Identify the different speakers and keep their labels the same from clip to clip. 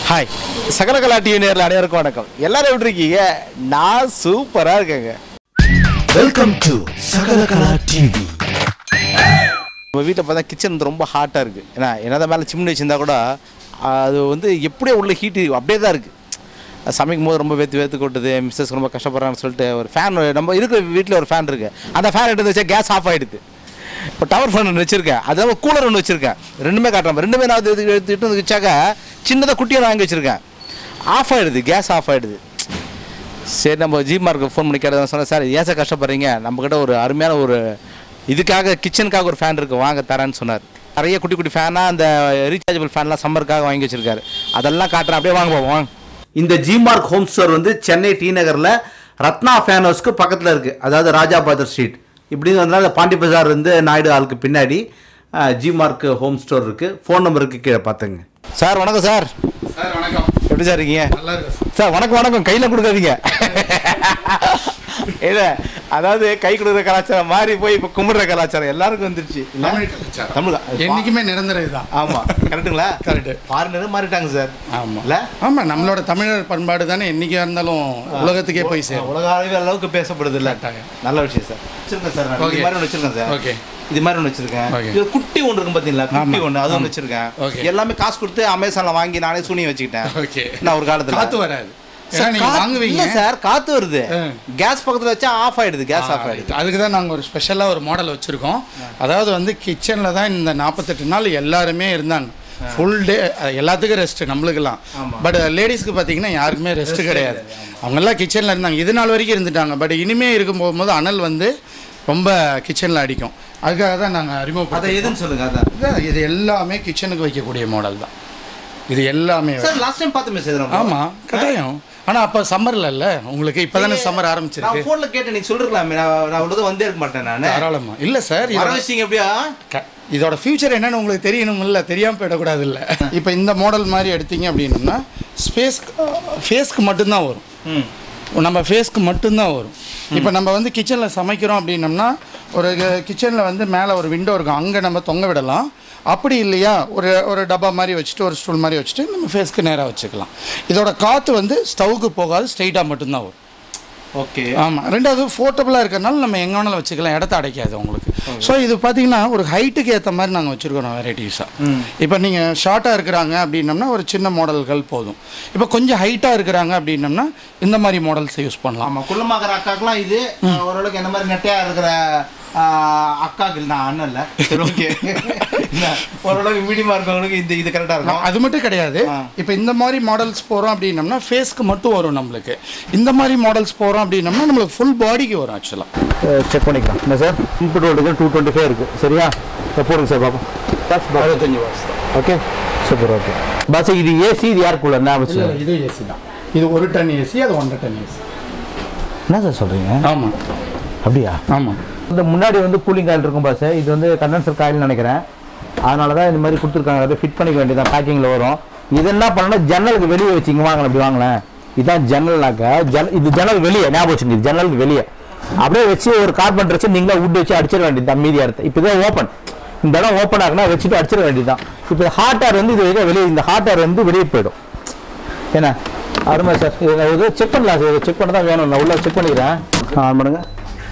Speaker 1: Hi சகலகலா TV நேரில் அனைவருக்கும் வணக்கம் எல்லாரும் எப்படி இருக்கீங்க நான் சூப்பராக இருக்கேங்க
Speaker 2: வெல்கம் டு சகலகலா டிவி
Speaker 1: நம்ம வீட்டில் பார்த்தா கிச்சன் வந்து ரொம்ப ஹாட்டாக இருக்குது ஏன்னா என்னதான் மேலே சிம்னி வச்சிருந்தா கூட அது வந்து எப்படியே உள்ள ஹீட்டு அப்படியே தான் இருக்குது சமைக்கும் போது ரொம்ப வேத்து வேத்து கொட்டுது மிஸ்ஸஸ் ரொம்ப கஷ்டப்படுறான்னு சொல்லிட்டு ஒரு ஃபேன் நம்ம இருக்கிற வீட்டில் ஒரு ஃபேன் இருக்குது அந்த ஃபேன் எடுத்து வச்சா கேஸ் ஆஃப் ஆகிடுது இப்போ டவர் ஃபேன் ஒன்று வச்சுருக்கேன் அது இல்லாமல் கூலர் ஒன்று வச்சுருக்கேன் ரெண்டுமே காட்டுறேன் ரெண்டுமே நான் எடுத்து எடுத்து எடுத்து வந்து வச்சாக்க சின்னதாக குட்டியாக வாங்கி வச்சுருக்கேன் ஆஃப் ஆகிடுது கேஸ் ஆஃப் ஆகிடுது சரி நம்ம ஜி மார்க்கு ஃபோன் பண்ணி கேட்டதான் சொன்னேன் சார் ஏன் சார் கஷ்டப்படுறீங்க நம்மக்கிட்ட ஒரு அருமையான ஒரு இதுக்காக கிச்சனுக்காக ஒரு ஃபேன் இருக்குது வாங்க தரேன்னு சொன்னார் நிறைய குட்டி குட்டி ஃபேனாக அந்த ரீசார்ஜபிள் ஃபேன்லாம் சம்மருக்காக வாங்கி வச்சிருக்காரு அதெல்லாம் காட்டுறேன் அப்படியே வாங்க போவோம் வாங்க இந்த ஜிமார்க் ஹோம் ஸ்டோர் வந்து சென்னை டி நகரில் ரத்னா ஃபேன் ஹவுஸ்க்கு பக்கத்தில் இருக்குது அதாவது ராஜாபாதர் ஸ்ட்ரீட் இப்படி வந்தால் பாண்டி பஜார் வந்து நாயுடு ஹாலுக்கு பின்னாடி ஜிமார்க் ஹோம் ஸ்டோர் இருக்குது ஃபோன் நம்பருக்கு கீழே பார்த்துங்க சார் வணக்கம் சார்
Speaker 3: சார் வணக்கம்
Speaker 1: எப்படி சார் இருக்கீங்க
Speaker 3: நல்லா இருக்கு சார்
Speaker 1: சார் வணக்கம் வணக்கம் கையில் கொடுக்காதீங்க இல்ல அதாவது கை கொடுக்குற கலாச்சாரம் மாறி போய் இப்போ கும்பிடுற கலாச்சாரம் எல்லாருக்கும் வந்துருச்சு இல்ல?
Speaker 3: தமிழ் கலாச்சாரம்
Speaker 1: தமிழ்
Speaker 3: என்னைக்குமே நிரந்தரம் இதுதான்
Speaker 1: ஆமா கரெக்ட்டுங்களா
Speaker 3: Correct.
Speaker 1: ஃபாரினரும் மாறிட்டாங்க சார்
Speaker 3: ஆமா
Speaker 1: இல்ல
Speaker 3: ஆமா நம்மளோட தமிழர் பண்பாடு தானே என்னைக்கா இருந்தாலும் உலகத்துக்கே போய் சேரும்
Speaker 1: உலக அளவில் அளவுக்கு பேசப்படுது இல்ல
Speaker 3: கரெக்டாக.
Speaker 1: நல்ல விஷயம் சார் வச்சிருக்கேன் சார் நான்.
Speaker 3: Okay.
Speaker 1: இது மாதிரி ஒன்று வச்சிருக்கேன் சார்
Speaker 3: ஓகே
Speaker 1: இது மாதிரி ஒன்று வச்சிருக்கேன்
Speaker 3: Okay.
Speaker 1: இது குட்டி ஒன்று இருக்கும் பார்த்தீங்களா குட்டி
Speaker 3: ஆமா.
Speaker 1: ஒன்று அது ஒன்று
Speaker 3: ஆமா.
Speaker 1: வச்சிருக்கேன்
Speaker 3: Okay.
Speaker 1: எல்லாமே காசு கொடுத்து அமேசானில் வாங்கி நானே சூனியம் வச்சுக்கிட்டேன்
Speaker 3: ஓகே
Speaker 1: நான் ஒரு காலத்தில்
Speaker 3: காத்து வராது ஏன்னா
Speaker 1: சார்,
Speaker 3: நீங்க
Speaker 1: காத்து-
Speaker 3: வாங்குவீங்க
Speaker 1: இல்ல சார் காத்து வருது
Speaker 3: ஆ.
Speaker 1: கேஸ் பக்கத்துல வச்சா ஆஃப் ஆயிடுது கேஸ் ஆஃப் ஆயிடுது
Speaker 3: அதுக்கு தான் நாங்கள் ஒரு ஸ்பெஷலாக ஒரு மாடல் வச்சுருக்கோம் அதாவது வந்து கிச்சனில் தான் இந்த நாற்பத்தெட்டு நாள் எல்லாருமே இருந்தாங்க ஃபுல் டே எல்லாத்துக்கும் ரெஸ்ட் நம்மளுக்கெல்லாம்
Speaker 1: ஆமா.
Speaker 3: பட் லேடிஸ்க்கு பார்த்தீங்கன்னா யாருக்குமே ரெஸ்ட் கிடையாது அவங்கெல்லாம் கிச்சனில் இருந்தாங்க இது நாள் வரைக்கும் இருந்துட்டாங்க பட் இனிமே இருக்கும் போகும்போது அனல் வந்து ரொம்ப கிச்சனில் அடிக்கும் அதுக்காக தான் நாங்கள்
Speaker 1: அதை
Speaker 3: அறிமுகப்படுத்த
Speaker 1: எதுன்னு சொல்லுங்க அதான்
Speaker 3: இதான் இது எல்லாமே கிச்சனுக்கு வைக்கக்கூடிய மாடல் தான் இது எல்லாமே
Speaker 1: சார் லாஸ்ட் டைம் பார்த்துமே சார் நம்ம.
Speaker 3: ஆமாம் கட்டாயம் ஆனால் அப்போ சம்மரில் இல்லை உங்களுக்கு இப்போ தானே சம்மர்
Speaker 1: நான்
Speaker 3: ஆரம்பிச்சிருக்கு
Speaker 1: ஃபோன்ல கேட்டேன் நீங்க சொல்லிருக்கலாமே நான் நான் அவ்வளவு வந்தே இருக்க மாட்டேன் நான்
Speaker 3: தாராளமா இல்லை சார்
Speaker 1: வர
Speaker 3: இதோட
Speaker 1: வச்சிங்க எப்படியா
Speaker 3: க- இதோட ஃபியூச்சர் என்னன்னு உங்களுக்கு தெரியணும் இல்லை தெரியாமல் போயிடக்கூடாது இல்லை இப்போ இந்த மாடல் மாதிரி எடுத்தீங்க அப்படின்னம்னா ஸ்பேஸ் ஃபேஸ்க்கு மட்டும்தான் வரும்
Speaker 1: ம்
Speaker 3: நம்ம ஃபேஸ்க்கு மட்டும்தான் வரும் இப்போ நம்ம வந்து கிச்சனில் சமைக்கிறோம் அப்படின்னம்னா ஒரு கிச்சனில் வந்து மேலே ஒரு விண்டோ இருக்கும் அங்கே நம்ம தொங்க விடலாம் அப்படி இல்லையா ஒரு ஒரு டப்பா மாதிரி வச்சுட்டு ஒரு ஸ்டூல் மாதிரி வச்சுட்டு நம்ம ஃபேஸ்க்கு நேராக வச்சுக்கலாம் இதோட காற்று வந்து ஸ்டவ்வுக்கு போகாது ஸ்ட்ரைட்டாக மட்டும்தான் வரும்
Speaker 1: ஓகே
Speaker 3: ஆமாம் ரெண்டாவது ஃபோர்ட்டபுளாக இருக்கிறனால நம்ம எங்கே வேணாலும் வச்சுக்கலாம் இடத்த அடைக்காது உங்களுக்கு ஸோ இது பார்த்தீங்கன்னா ஒரு ஹைட்டுக்கு ஏற்ற மாதிரி நாங்கள் வச்சுருக்கோம் வெரைட்டிஸாக இப்போ நீங்கள் ஷார்ட்டாக இருக்கிறாங்க அப்படின்னம்னா ஒரு சின்ன மாடல்கள் போதும் இப்போ கொஞ்சம் ஹைட்டாக இருக்கிறாங்க அப்படின்னம்னா இந்த மாதிரி மாடல்ஸ் யூஸ் பண்ணலாம்
Speaker 1: ஆமா குள்ளமாக்கிற அக்காக்கெல்லாம் இது ஓரளவுக்கு என்ன மாதிரி நெட்டையா இருக்கிற ஆ, அக்காக்கு நான் அண்ணன் இல்ல சரி ஓகே ஓரளவுக்கு மீடியமா இருக்கவங்களுக்கு இந்த இது கரெக்டா இருக்கும்
Speaker 3: அது மட்டும் கிடையாது
Speaker 1: ஆ.
Speaker 3: இப்போ இந்த மாதிரி மாடல்ஸ் போகிறோம் அப்படின்னம்னா ஃபேஸ்க்கு மட்டும் வரும் நம்மளுக்கு இந்த மாதிரி மாடல்ஸ் போகிறோம் அப்படின்னம்னா நம்மளுக்கு ஃபுல் பாடிக்கு வரும் ஆக்சுவலாக
Speaker 4: செக் பண்ணிக்கலாம் என்ன sir input voltage two twenty five இருக்குது சரியா இதை போடுங்க சார் பாப்போம்
Speaker 3: அறுபத்தஞ்சு வாட்ஸ்
Speaker 4: ஓகே சூப்பர் ஓகே பஸ் இது ஏசி இது யார் கூலர் நான் வச்சு
Speaker 3: இல்லை இது ஏசி தான் இது ஒரு டன் ஏசி அது ஒன்றரை டன் ஏசி
Speaker 4: என்ன சார் சொல்கிறீங்க
Speaker 3: ஆமாம்
Speaker 4: அப்படியா
Speaker 3: ஆமாம்
Speaker 4: இந்த முன்னாடி வந்து கூலிங் காயில் இருக்கும் பாஸ் இது வந்து கண்டென்சர் காயில் நினைக்கிறேன் அதனால தான் இந்த மாதிரி கொடுத்துருக்காங்க அதை ஃபிட் பண்ணிக்க வேண்டியதான் பேக்கிங்கில் வரும் இது என்ன பண்ணணும் ஜன்னலுக்கு வெளியே வச்சிங்க வாங்கலாம் இப்படி வாங்கலாம் இதான் ஜன்னல்னாக்க ஜன் இது ஜன்னல் வெளியே ஞாபகம் வச்சுங்க இது ஜன்னலுக்கு வெளியே அப்படியே வச்சு ஒரு கார்பன் வச்சு நீங்களே உட் வச்சு அடிச்சிட வேண்டியது தான் மீதி இடத்த இப்போ இதான் ஓப்பன் இந்த இடம் ஓப்பன் ஆகுனா வச்சுட்டு அடிச்சிட வேண்டியதுதான் இப்போ ஹாட் ஏர் வந்து இது வரைக்கும் வெளியே இந்த ஹாட் ஏர் வந்து வெளியே போயிடும் என்ன அருமை சார் இது செக் பண்ணலாம் சார் செக் பண்ண தான் வேணும் நான் உள்ள செக் பண்ணிக்கிறேன் ஆன் பண்ணுங்க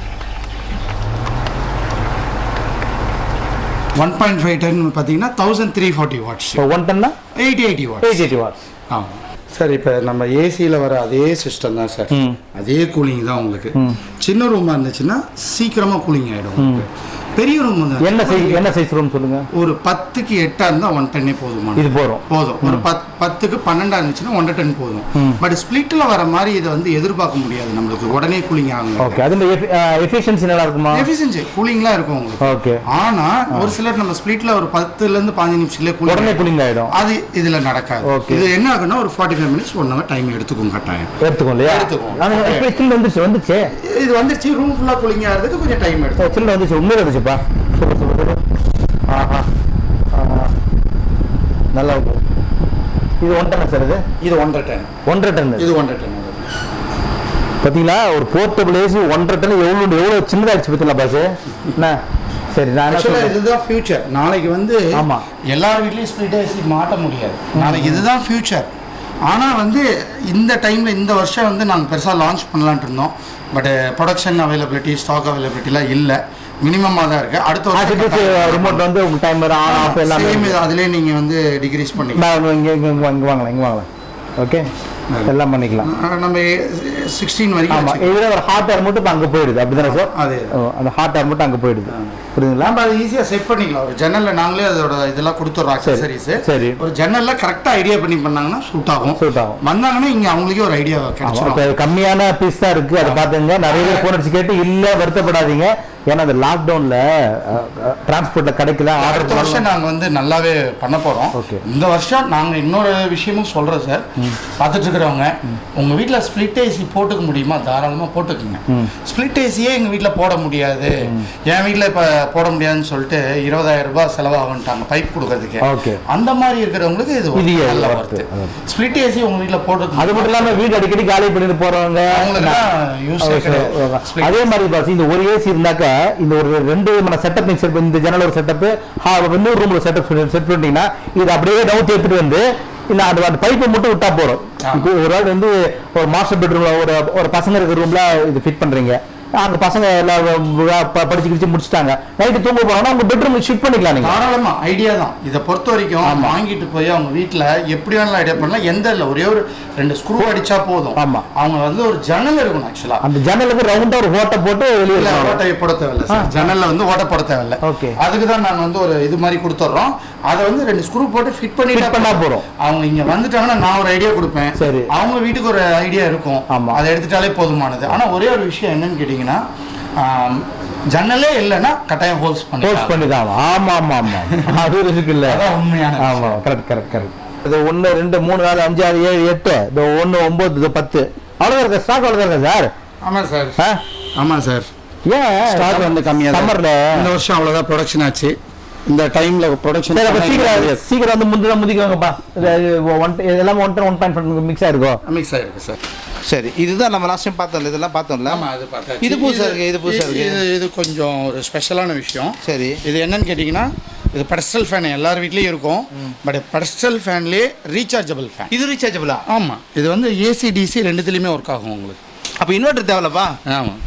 Speaker 3: ஒன் பாயிண்ட் ஃபைவ் டன் பார்த்தீங்கன்னா தௌசண்ட் த்ரீ ஃபார்ட்டி வாட்ஸ்
Speaker 4: இப்போ ஒன் டன்னா
Speaker 3: eighty eighty watts
Speaker 4: eight eighty watts
Speaker 3: ஆமாம் சார் இப்போ நம்ம ஏசியில் வர அதே சிஸ்டம் தான் சார்
Speaker 4: ம்.
Speaker 3: அதே கூலிங் தான் உங்களுக்கு சின்ன ரூமாக இருந்துச்சுன்னா சீக்கிரமாக கூலிங் ஆகிடும் உங்களுக்கு பெரிய ரூம் வந்து
Speaker 4: என்ன சைஸ் என்ன சைஸ் ரூம் சொல்லுங்க
Speaker 3: ஒரு பத்துக்கு எட்டாக இருந்தால் ஒன் டன்னே போதுமான
Speaker 4: இது போறோம்
Speaker 3: போதும் ஒரு பத் பத்துக்கு பன்னெண்டா இருந்துச்சுன்னா ஒன்றரை டன் போதும் பட் ஸ்பிளிட்டில் வர மாதிரி இதை வந்து எதிர்பார்க்க முடியாது நம்மளுக்கு உடனே கூலிங் ஆகும்
Speaker 4: ஓகே அது எஃபிஷியன்சி நல்லா இருக்குமா
Speaker 3: எஃபிஷியன்சி கூலிங்லாம் இருக்கும் உங்களுக்கு
Speaker 4: ஓகே
Speaker 3: ஆனா ஒரு சிலர் நம்ம ஸ்பிளிட்ல ஒரு பத்துல இருந்து பாஞ்சு நிமிஷத்துல
Speaker 4: உடனே
Speaker 3: கூலிங்
Speaker 4: கூலிங் ஆயிடும்
Speaker 3: அது இதுல நடக்காது
Speaker 4: Okay.
Speaker 3: இது என்ன ஆகுன்னா ஒரு forty five minutes one hour time எடுத்துக்கும் கட்டாயம்
Speaker 4: எடுத்துக்கும் இல்லையா
Speaker 3: எடுத்துக்கும்.
Speaker 4: நாங்க இப்போ சில்லு வந்துச்சு வந்துச்சு
Speaker 3: இது வந்துருச்சு ரூம் ஃபுல்லா கூலிங் ஆகிறதுக்கு கொஞ்சம் டைம்
Speaker 4: ஓ
Speaker 3: எடுக்கும்
Speaker 4: சில்லு வந்துச்சு உண்மையில வந்துச்சுப்பா சூப்பர் சூப்பர் சூப்பர் ஆஹா ஆஹா நல்லா இருக்கு இது ஒன் டன் சார் இது
Speaker 3: இது ஒன்றரை டன்
Speaker 4: ஒன்றரை டன்
Speaker 3: இது ஒன்றரை டன்
Speaker 4: பார்த்தீங்களா ஒரு போர்ட்டபிள் ஏசி ஒன்றரை டன் எவ்வளோ எவ்வளோ சின்னதாகிடுச்சு பார்த்தீங்களா பாஸ் என்ன சரி நான் என்ன
Speaker 3: ஆக்சுவலாக
Speaker 4: சொல்றேன்
Speaker 3: இதுதான் ஃபியூச்சர் நாளைக்கு வந்து
Speaker 4: ஆமா.
Speaker 3: எல்லார் வீட்லயும் ஸ்பிளிட் ஏசி மாட்ட முடியாது நாளைக்கு இதுதான் ஃபியூச்சர் ஆனால் வந்து இந்த டைமில் இந்த வருஷம் வந்து நாங்கள் பெருசாக லான்ச் பண்ணலான்ட்டு இருந்தோம் பட் ப்ரொடக்ஷன் அவைலபிலிட்டி ஸ்டாக் அவைலபிலிட்டிலாம் இல்லை மினிமமாக தான் இருக்குது அடுத்த வருஷம்
Speaker 4: ரிமோட் வந்து உங்க டைமர் ஆன் ஆஃப் எல்லாமே
Speaker 3: சேம் இது அதிலே நீங்கள் வந்து டிக்ரீஸ் பண்ணிக்கலாம்
Speaker 4: நான் இங்க இங்க இங்க இங்க வாங்கலாம் இங்க வாங்கலாம் ஓகே எல்லாம் பண்ணிக்கலாம்
Speaker 3: அஹ் நம்ம சிக்ஸ்டீன் வரைக்கும்
Speaker 4: ஆமா
Speaker 3: வச்சுக்கலாம்.
Speaker 4: இதுல ஒரு ஹாட் ஏர் மட்டும் இப்ப அங்க போயிடுது அப்படிதானே சார்
Speaker 3: அதே
Speaker 4: ஓ, அந்த ஹாட் ஏர் மட்டும் அங்க போயிடுது புரியுதுங்களா
Speaker 3: நம்ம அதை ஈஸியாக செட் பண்ணிக்கலாம் ஒரு ஜன்னலில் நாங்களே அதோட இதெல்லாம் கொடுத்துட்றோம் அக்சசரிஸ்
Speaker 4: சரி.
Speaker 3: ஒரு ஜன்னலில் கரெக்டாக ஐடியா பண்ணி பண்ணாங்கன்னா சூட் ஆகும்
Speaker 4: Suit ஆகும்.
Speaker 3: வந்தாங்கன்னா இங்கே அவங்களுக்கே ஒரு ஐடியா
Speaker 4: ஆமா,
Speaker 3: கிடைச்சிரும்
Speaker 4: இப்ப கம்மியான பீஸ் தான் இருக்கு அதை பாத்துங்க நிறைய பேர் போன் அடிச்சு கேட்டு இல்ல வருத்தப்படாதீங்க ஏன்னா அந்த லாக்டவுன்ல டிரான்ஸ்போர்ட்ல கிடைக்கல
Speaker 3: அடுத்த
Speaker 4: ஆர்டர்
Speaker 3: வருஷம் நாங்கள் வந்து நல்லாவே பண்ண போகிறோம்
Speaker 4: Okay.
Speaker 3: இந்த வருஷம் நாங்கள் இன்னொரு விஷயமும் சொல்கிறோம் சார் பார்த்துட்டு இருக்கிறவங்க உங்கள் வீட்டில் ஸ்ப்ளிட் ஏசி போட்டுக்க முடியுமா தாராளமாக போட்டுக்குங்க ஸ்ப்ளிட் ஏசியே எங்கள் வீட்டில் போட முடியாது என் வீட்டில் இப்போ போட முடியாதுன்னு சொல்லிட்டு இருபதாயிரம் ரூபாய் செலவாகுன்ட்டாங்க பைப் கொடுக்கறதுக்கு
Speaker 4: Okay.
Speaker 3: அந்த மாதிரி இருக்கிறவங்களுக்கு இது
Speaker 4: இது
Speaker 3: நல்ல
Speaker 4: worth.
Speaker 3: ஒர்த்து ஸ்ப்ளிட் ஏசி உங்கள் வீட்டில் போட்டுக்க
Speaker 4: அது மட்டும் இல்லாம வீடு அடிக்கடி காலி பண்ணிட்டு போறவங்க
Speaker 3: அவங்களுக்குலாம் use ஏ கிடையாது.
Speaker 4: அதே மாதிரி பாஸ் இந்த ஒரு ஏசி இருந்தாக்கா இந்த ஒரு ரெண்டு விதமான செட்டப் நீங்க செட் இந்த ஜன்னல் ஒரு செட்டப் இன்னொரு ரூம்ல செட்டப் செட் பண்ணிட்டீங்கன்னா இது அப்படியே டவுட் எடுத்துட்டு வந்து இந்த அந்த அந்த பைப்பை மட்டும் விட்டா போறோம் இப்போ ஒரு ஆள் வந்து ஒரு மாஸ்டர் பெட்ரூம்ல ஒரு ஒரு பசங்க இருக்கிற ரூம்ல இது ஃபிட் பண்றீங்க அங்க பசங்க எல்லாம் வ- ப- படிச்சு கிடிச்சு முடிச்சிட்டாங்க நைட்டு தூங்க போறாங்கன்னா உங்க பெட்ரூம் ஷிஃப்ட் பண்ணிக்கலாம் நீங்க
Speaker 3: தாராளமா ஐடியா தான் இதை பொறுத்த வரைக்கும் வாங்கிட்டு போய் அவங்க வீட்டில் எப்படி வேணாலும் ஐடியா பண்ணலாம் எந்த இல்லை ஒரே ஒரு ரெண்டு ஸ்க்ரூ அடிச்சா போதும்
Speaker 4: ஆமா.
Speaker 3: அவங்க வந்து ஒரு ஜன்னல் இருக்கணும் ஆக்சுவலா
Speaker 4: அந்த ஜன்னலுக்கு ரவுண்டா ஒரு ஓட்டை போட்டு வெளியே
Speaker 3: இல்ல
Speaker 4: இருக்கணும்.
Speaker 3: ஓட்டை போட தேவையில்ல சார் ஜன்னல்ல வந்து ஓட்ட போட தேவையில்ல
Speaker 4: Okay.
Speaker 3: அதுக்கு தான் நாங்க வந்து ஒரு இது மாதிரி கொடுத்துட்றோம் அதை வந்து ரெண்டு ஸ்க்ரூ போட்டு ஃபிட் பண்ணி
Speaker 4: Fit பண்ணா போதும்.
Speaker 3: அவங்க இங்க வந்துட்டாங்கன்னா நான் ஒரு ஐடியா கொடுப்பேன்
Speaker 4: சரி.
Speaker 3: அவங்க வீட்டுக்கு ஒரு ஐடியா இருக்கும்
Speaker 4: ஆமா.
Speaker 3: அதை எடுத்துட்டாலே போதுமானது ஆனா ஒரே ஒரு விஷயம் என்னன்னு கேட்டீங்கன்னா ஆம், ஜன்னலே இல்லைன்னா கட்டாயம் ஹோல்ஸ்
Speaker 4: போஸ்ட்
Speaker 3: பண்ணி
Speaker 4: பண்ணி தான் ஆமா ஆமா ஆமா அது ஒரு இருக்குல்ல
Speaker 3: அதான் உண்மையான விஷயம்.
Speaker 4: ஆமா கரெக்ட் கரெக்ட் கரெக்ட் இது ஒன்று ரெண்டு மூணு நாலு அஞ்சு ஆறு ஏழு எட்டு இது ஒன்று ஒம்பது இது பத்து அவ்வளோதான் இருக்கா ஸ்டாக் அவ்வளோதான் இருக்கா சார்
Speaker 3: ஆமா சார்
Speaker 4: ஆ
Speaker 3: ஆமா சார்
Speaker 4: ஏன்
Speaker 3: ஸ்டாக் வந்து கம்மியா
Speaker 4: சம்மர்ல
Speaker 3: இந்த வருஷம் அவ்வளவுதான் ப்ரொடக்ஷன் ஆச்சு இந்த டைம்ல ப்ரொடக்ஷன்
Speaker 4: சரி அப்போ சீக்கிரம் சீக்கிரம் வந்து முந்தின முதிக்குவாங்கப்பா இது ஒன் இது எல்லாமே one one point five mix ஆயிருக்கும்
Speaker 3: மிக்ஸ் ஆயிருக்கு சார்
Speaker 1: சரி இதுதான் நம்ம லாஸ்ட் டைம் பார்த்தோம்ல இதெல்லாம் பார்த்தோம்ல
Speaker 3: ஆமா அது பார்த்தா
Speaker 1: இது புதுசா இருக்கு இது புதுசா இருக்கு
Speaker 3: இது இது கொஞ்சம் ஒரு ஸ்பெஷலான விஷயம்
Speaker 1: சரி
Speaker 3: இது என்னன்னு கேட்டிங்கன்னா இது பெடஸ்டல் ஃபேன் எல்லார் வீட்லேயும் இருக்கும் பட் பெடஸ்டல் ஃபேன்லேயே ரீசார்ஜபிள் ஃபேன்
Speaker 1: இது ரீசார்ஜபிளா
Speaker 3: ஆமாம் இது வந்து ஏசி டிசி ரெண்டுத்துலேயுமே ஒர்க் ஆகும் உங்களுக்கு
Speaker 1: அப்போ இன்வெர்டர் தேவையில்லப்பா
Speaker 3: ஆமாம்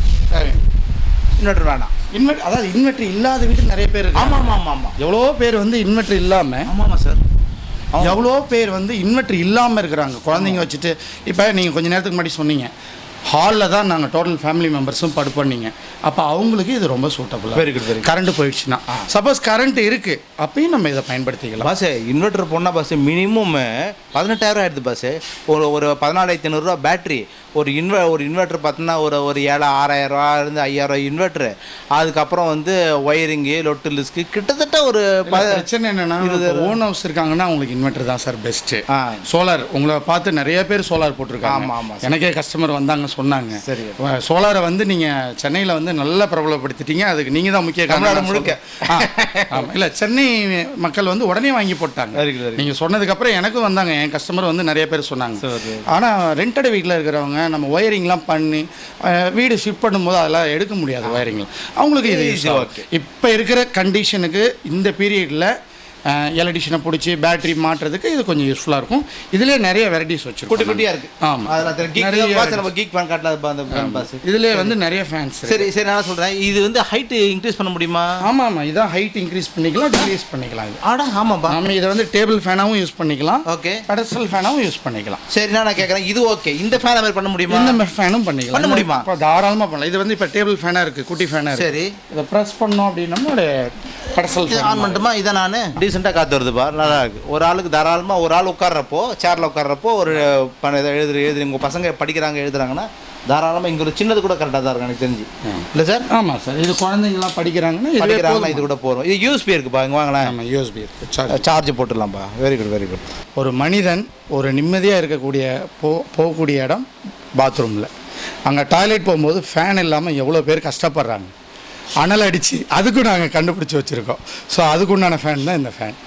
Speaker 1: இன்வெர்டர் வேணாம்
Speaker 3: இன்வெர்ட் அதாவது இன்வெர்டர் இல்லாத வீட்டு நிறைய பேர் இருக்கு
Speaker 1: ஆமாம் ஆமாம் ஆமாம்
Speaker 3: எவ்வளோ பேர் வந்து இன்வெர்டர் இல்லாமல்
Speaker 1: ஆமாம் சார்
Speaker 3: எவ்வளோ பேர் வந்து இன்வெர்டர் இல்லாமல் இருக்கிறாங்க குழந்தைங்க வச்சுட்டு இப்போ நீங்கள் கொஞ்ச நேரத்துக்கு முன்னாடி சொன்னீங்க ஹாலில் தான் நாங்கள் டோட்டல் ஃபேமிலி மெம்பர்ஸும் படுப்பண்ணீங்க அப்போ அவங்களுக்கு இது ரொம்ப suitable
Speaker 1: Very good, very good.
Speaker 3: Current போயிடுச்சுன்னா சப்போஸ் கரண்ட் இருக்குது அப்பயும் நம்ம இதை பயன்படுத்திக்கலாம்
Speaker 1: பாஸ் இன்வெர்டர் போனால் பாஸ் மினிமம் பதினெட்டாயிரம் ஆயிடுது பாஸ் ஒரு ஒரு பதினாலாயிரத்தி ஐநூறுரூவா பேட்ரி ஒரு இன்வெ ஒரு இன்வெர்டர் பார்த்தோன்னா ஒரு ஒரு ஏழு ஆறாயிரம் ரூபா இருந்து ஐயாயிரம் இன்வெர்ட்ரு அதுக்கப்புறம் வந்து ஒயரிங்கு லொட்டு லிஸ்க்கு கிட்டத்தட்ட ஒரு ப-
Speaker 3: பிரச்சனை என்னன்னா ஓன் ஹவுஸ் இருக்காங்கன்னா உங்களுக்கு இன்வெர்டர் தான் சார் பெஸ்ட்டு
Speaker 1: ஆ.
Speaker 3: சோலார் உங்களை பார்த்து நிறைய பேர் சோலார் போட்டிருக்காங்க
Speaker 1: ஆமா, ஆமா,
Speaker 3: எனக்கே கஸ்டமர் வந்தாங்க சொன்னாங்க
Speaker 1: சரி.
Speaker 3: சோலாரை வந்து நீங்கள் சென்னையில் வந்து நல்லா பிரபலப்படுத்திட்டீங்க அதுக்கு நீங்கள் தான் முக்கிய
Speaker 1: தமிழ்நாடு
Speaker 3: காரணம்
Speaker 1: முழுக்க.
Speaker 3: ஆ, ஆமா. இல்ல சென்னை மக்கள் வந்து உடனே வாங்கி போட்டாங்க
Speaker 1: Very good, very good.
Speaker 3: நீங்க சொன்னதுக்கு அப்புறம் எனக்கும் வந்தாங்க என் கஸ்டமர் வந்து நிறைய பேர் சொன்னாங்க
Speaker 1: சரி.
Speaker 3: ஆனா ரெண்டட் வீட்டில் இருக்கிறவங்க நம்ம ஒயரிங்லாம் பண்ணி அஹ், வீடு ஷிஃப்ட் பண்ணும்போது அதெல்லாம் எடுக்க முடியாது ஒயரிங் அவங்களுக்கு இது
Speaker 1: Easy,
Speaker 3: யூஸ்
Speaker 1: okay.
Speaker 3: இப்போ இருக்கிற கண்டிஷனுக்கு இந்த பீரியடில் எலக்ட்ரிஷனை பிடிச்சி பேட்டரி மாட்டுறதுக்கு இது கொஞ்சம் யூஸ்ஃபுல்லாக இருக்கும் இதுலேயே நிறைய வெரைட்டிஸ் வச்சிருக்கோம்
Speaker 1: குட்டி குட்டியா இருக்கு
Speaker 3: ஆமா.
Speaker 1: அதில் கீக்
Speaker 3: நிறைய
Speaker 1: பாஸ் நம்ம கீக் பண்ண காட்டல அந்த பாஸ்
Speaker 3: இதுலேயே வந்து நிறைய ஃபேன்ஸ்
Speaker 1: சரி சரி நான் சொல்றேன் இது வந்து ஹைட் இன்க்ரீஸ் பண்ண முடியுமா
Speaker 3: ஆமாம் ஆமாம் இதான் ஹைட் இன்க்ரீஸ் பண்ணிக்கலாம் டிக்ரீஸ் பண்ணிக்கலாம் இது
Speaker 1: ஆடா ஆமாப்பா
Speaker 3: நாம இதை வந்து டேபிள் ஃபேனாகவும் யூஸ் பண்ணிக்கலாம்
Speaker 1: ஓகே
Speaker 3: பெடஸ்டல் ஃபேனாகவும் யூஸ் பண்ணிக்கலாம்
Speaker 1: சரி நான் கேட்குறேன் இது ஓகே இந்த ஃபேன் மாதிரி பண்ண முடியுமா
Speaker 3: இந்த ஃபேனும் பண்ணிக்கலாம்
Speaker 1: பண்ண முடியுமா?
Speaker 3: இப்போ தாராளமாக பண்ணலாம் இது வந்து இப்போ டேபிள் ஃபேனாக இருக்குது குட்டி ஃபேனாக இருக்குது
Speaker 1: சரி
Speaker 3: இதை ப்ரெஸ் பண்ணோம் அப்படின்னா பெடஸ்டல்
Speaker 1: இது ஆன் பண்ணட்டுமா இதை நான் டீசெண்டாக காத்து வருதுப்பா நல்லா இருக்கு ஒரு ஆளுக்கு தாராளமாக ஒரு ஆள் உட்கார்றப்போ சேரில் உட்கார்றப்போ ஒரு பண்ண இதை எழுதுற எழுதுற உங்கள் பசங்க படிக்கிறாங்க எழுதுறாங்கன்னா தாராளமாக இங்கே ஒரு சின்னது கூட கரெக்டாக தான் இருக்கும் எனக்கு தெரிஞ்சு இல்லை சார்
Speaker 3: ஆமாம் சார் இது குழந்தைங்கலாம் படிக்கிறாங்கன்னா இதுவே
Speaker 1: படிக்கிறாங்கன்னா இது
Speaker 3: போதும்.
Speaker 1: கூட போகிறோம் இது யூஎஸ்பி இருக்குப்பா இங்கே வாங்களேன்
Speaker 3: ஆமாம் யூஎஸ்பி இருக்குது சார்ஜ்
Speaker 1: சார்ஜ் போட்டுடலாம்ப்பா வெரி குட் வெரி குட்
Speaker 3: ஒரு மனிதன் ஒரு நிம்மதியாக இருக்கக்கூடிய போ போகக்கூடிய இடம் பாத்ரூமில் அங்கே டாய்லெட் போகும்போது ஃபேன் இல்லாமல் எவ்வளோ பேர் கஷ்டப்படுறாங்க அனல் அடித்து அதுக்கும் நாங்கள் கண்டுபிடிச்சி வச்சுருக்கோம் ஸோ அதுக்குண்டான ஃபேன் தான் இந்த ஃபேன்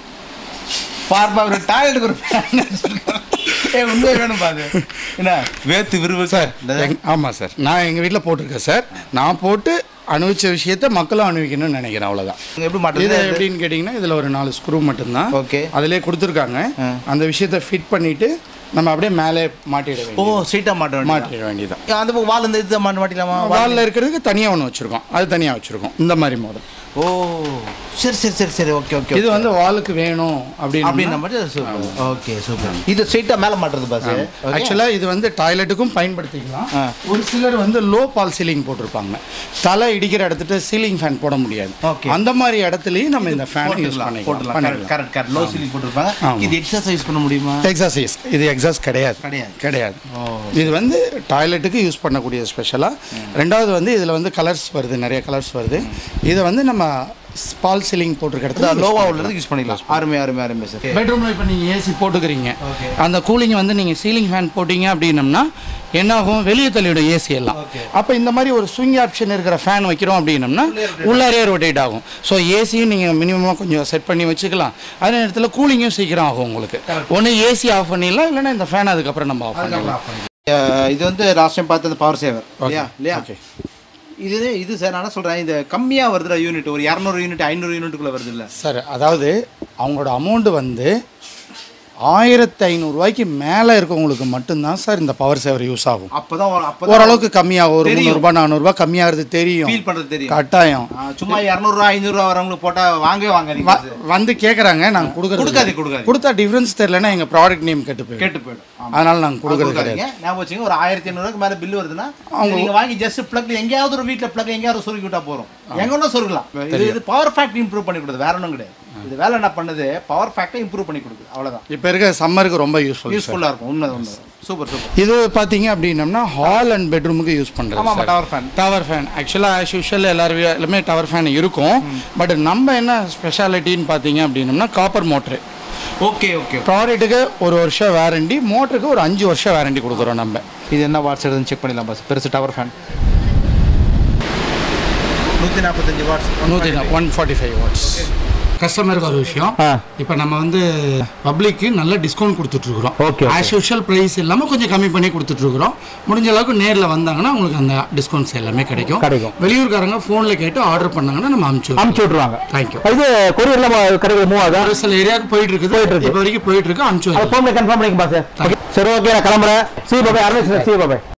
Speaker 1: பார்ப்பா ஒரு டாய்லெட்டுக்கு ஒரு ஃபேன் ஏ உண்மை வேணும் பாது என்ன வேத்து விரும்பு சார்
Speaker 3: ஆமாம் சார் நான் எங்கள் வீட்டில் போட்டிருக்கேன் சார் நான் போட்டு அனுபவிச்ச விஷயத்த மக்களும் அனுபவிக்கணும்னு நினைக்கிறேன் அவ்வளோதான்
Speaker 1: எப்படி
Speaker 3: இது
Speaker 1: மாட்டேங்குது
Speaker 3: எப்படின்னு கேட்டிங்கன்னா இதில் ஒரு நாலு ஸ்க்ரூ மட்டும்தான்
Speaker 1: Okay.
Speaker 3: அதிலே கொடுத்துருக்காங்க
Speaker 1: ஆ.
Speaker 3: அந்த விஷயத்தை ஃபிட் பண்ணிவிட்டு நம்ம அப்படியே மேலே மாட்டிட
Speaker 1: ஓ
Speaker 3: வேண்டியது
Speaker 1: ஸ்ட்ரைட்டாக மாட்டோம்
Speaker 3: மாட்டிட வேண்டியதுதான்
Speaker 1: அந்த பக்கம் வால் இந்த இது மாட்ட மாட்டிக்கலாமா
Speaker 3: வாலில் இருக்கிறதுக்கு தனியாக ஒன்று வச்சுருக்கோம் அது தனியாக வச்சுருக்கோம் இந்த மாதிரி மாடல்
Speaker 1: ஓ சரி சரி சரி சரி ஓகே ஓகே
Speaker 3: இது வந்து வாலுக்கு வேணும் அப்படின்னு
Speaker 1: அப்படின்ற மாதிரி சூப்பர் ஓகே சூப்பர் இது ஸ்ட்ரைட்டாக மேலே மாட்டுறது பாஸ்
Speaker 3: ஆக்சுவலாக இது வந்து டாய்லெட்டுக்கும் பயன்படுத்திக்கலாம்
Speaker 1: ஆ.
Speaker 3: ஒரு சிலர் வந்து லோ பால் சீலிங் போட்டிருப்பாங்க தலை இடிக்கிற இடத்துட்டு சீலிங் ஃபேன் போட முடியாது
Speaker 1: Okay.
Speaker 3: அந்த மாதிரி இடத்துலையும் நம்ம இந்த ஃபேன் யூஸ்
Speaker 1: போட்டுக்கலாம்
Speaker 3: பண்ணிக்கலாம்
Speaker 1: போட்டுக்கலாம்
Speaker 3: பண்ணிக்கலாம்
Speaker 1: கரெக்ட் கரெக்ட் லோ சீலிங் போட்டிருப்பாங்க
Speaker 3: ஆமா.
Speaker 1: இது எக்ஸசைஸ் பண்ண முடியுமா
Speaker 3: எக்ஸாசைஸ் இது எக்ஸாஸ் கிடையாது
Speaker 1: கிடையாது.
Speaker 3: கிடையாது
Speaker 1: ஓ.
Speaker 3: இது வந்து டாய்லெட்டுக்கு யூஸ் பண்ணக்கூடிய ஸ்பெஷலாக ரெண்டாவது வந்து இதில் வந்து கலர்ஸ் வருது நிறைய கலர்ஸ் வருது இதை வந்து நம்ம பால் சீலிங் போட்டிருக்க இடத்துல
Speaker 1: லோவாக உள்ளது யூஸ் பண்ணிக்கலாம் அருமை அருமை அருமை சார்
Speaker 3: பெட்ரூமில் இப்போ நீங்கள் ஏசி போட்டுக்கிறீங்க
Speaker 1: Okay.
Speaker 3: அந்த கூலிங் வந்து நீங்கள் சீலிங் ஃபேன் போட்டிங்க அப்படின்னம்னா என்ன ஆகும் வெளியே தள்ளிவிடும் ஏசி எல்லாம் அப்போ இந்த மாதிரி ஒரு ஸ்விங் ஆப்ஷன் இருக்கிற ஃபேன் வைக்கிறோம் அப்படின்னம்னா உள்ளாரே ரொட்டேட் ஆகும் ஸோ ஏசியும் நீங்கள் மினிமமாக கொஞ்சம் செட் பண்ணி வச்சுக்கலாம் அதே நேரத்தில் கூலிங்கும் சீக்கிரம் ஆகும் உங்களுக்கு ஒன்று ஏசி ஆஃப் பண்ணிடலாம் இல்லைன்னா இந்த ஃபேன் அதுக்கப்புறம் நம்ம ஆஃப் பண்ணிடலாம்
Speaker 1: இது வந்து லாஸ்ட் டைம் பார்த்த பவர் சேவர் இல்லையா இல்லையா
Speaker 3: ஓகே
Speaker 1: இது இது சார் நான் என்ன சொல்கிறேன் இது கம்மியாக வருதுடா யூனிட் ஒரு இரநூறு யூனிட் ஐநூறு யூனிட்டுக்குள்ளே வருது இல்லை
Speaker 3: சார் அதாவது அவங்களோட அமௌண்ட் வந்து ஆயிரத்தி ஐநூறுரூவாய்க்கு மேலே இருக்கவங்களுக்கு மட்டும்தான் சார் இந்த பவர் சேவர் யூஸ் ஆகும்
Speaker 1: அப்போ தான் அப்போ
Speaker 3: ஓரளவுக்கு கம்மியாகும் ஒரு
Speaker 1: தெரியும்.
Speaker 3: முந்நூறுபா நானூறுபா கம்மியாகிறது தெரியும்
Speaker 1: ஃபீல் பண்ணுறது தெரியும்
Speaker 3: கட்டாயம்
Speaker 1: ஆ, சும்மா இரநூறுவா ஐநூறுரூவா வரவங்களுக்கு போட்டால் வாங்கவே வாங்காதீங்க
Speaker 3: வ- வந்து கேட்குறாங்க நாங்கள் கொடுக்குறது
Speaker 1: கொடுக்காதீங்க, கொடுக்காதீங்க.
Speaker 3: கொடுத்தா டிஃப்ரென்ஸ் தெரியலன்னா எங்கள் ப்ராடக்ட் நேம் கெட்டு போயிடும்
Speaker 1: கேட்டு போயிடும் ஆமா.
Speaker 3: அதனால நாங்கள் கொடுக்குறது
Speaker 1: கொடுக்காதீங்க
Speaker 3: கிடையாது
Speaker 1: ஞாபகம் வச்சுங்க ஒரு ஆயிரத்தி ஐநூறுக்கு மேலே பில் வருதுன்னா நீங்க வாங்கி ஜஸ்ட் பிளக் எங்கேயாவது ஒரு வீட்டில் பிளக் எங்கேயாவது சொருகி விட்டா போறோம் எங்க ஒன்றும் சொருகலாம் இது இது பவர் ஃபேக்ட் இம்ப்ரூவ் பண்ணி கொடுக்குது வேற ஒன்றும் கிடையாது இது வேலை என்ன பண்ணுது பவர் ஃபேக்டை இம்ப்ரூவ் பண்ணி கொடுக்குது அவ்வளவுதான்
Speaker 3: இப்போ இருக்க சம்மருக்கு ரொம்ப யூஸ்ஃபுல்
Speaker 1: யூஸ்ஃபுல்லாக இருக்கும் உண்மை உண்மை சூப்பர் சூப்பர்
Speaker 3: இது பார்த்தீங்க அப்படின்னம்னா ஹால் அண்ட் பெட்ரூமுக்கு யூஸ்
Speaker 1: ஆமா
Speaker 3: பண்ணுறது
Speaker 1: ஆமா டவர் ஃபேன்
Speaker 3: டவர் ஃபேன் ஆக்சுவலாக ஆஸ் யூஷுவல் எல்லாரும் எல்லாமே டவர் ஃபேன் இருக்கும் பட் நம்ம என்ன ஸ்பெஷாலிட்டின்னு பார்த்தீங்க அப்படின்னம்னா காப்பர் மோட்ரு
Speaker 1: ஓகே ஓகே
Speaker 3: ப்ராடக்ட்டுக்கு ஒரு வருஷம் வாரண்டி மோட்டருக்கு ஒரு அஞ்சு வருஷம் வாரண்டி கொடுக்குறோம் நம்ம
Speaker 1: இது என்ன வாட்ஸ் எடுத்துன்னு செக் பண்ணிடலாம் பாஸ் பெருசு டவர் ஃபேன் நூற்றி நாற்பத்தஞ்சு வாட்ஸ்
Speaker 3: நூற்றி ஒன் ஃபார்ட்டி ஃபைவ் வாட்ஸ் கஸ்டமருக்கு ஒரு விஷயம்
Speaker 4: ஆ.
Speaker 3: இப்போ நம்ம வந்து பப்ளிக்கு நல்ல டிஸ்கவுண்ட் கொடுத்துட்ருக்குறோம்
Speaker 4: Okay, okay.
Speaker 3: As usual price இல்லாமல் கொஞ்சம் கம்மி பண்ணி கொடுத்துட்ருக்குறோம் முடிஞ்ச அளவுக்கு நேரில் வந்தாங்கன்னா உங்களுக்கு அந்த டிஸ்கவுண்ட்ஸ் எல்லாமே கிடைக்கும்
Speaker 4: கிடைக்கும்.
Speaker 3: வெளியூர்காரங்க ஃபோனில் கேட்டு ஆர்டர் பண்ணாங்கன்னா நம்ம அனுப்பிச்சு
Speaker 4: அமுச்சு விட்ருவாங்க
Speaker 3: தேங்க்யூ
Speaker 4: இது கொரியர்ல கிடைக்கிற மூவ் ஆகுதா
Speaker 3: ஒரு சில ஏரியாவுக்கு போயிட்டு இருக்குது
Speaker 4: போயிட்டு இருக்கு.
Speaker 3: இப்போ வரைக்கும் போயிட்டு இருக்கு அனுப்பிச்சு
Speaker 4: அது ஃபோன்ல கன்ஃபார்ம் பண்ணிக்க பாஸ் சரி ஓகே நான் கிளம்புறேன் சி பாபாய் அரவிந்த் சி பாபாய்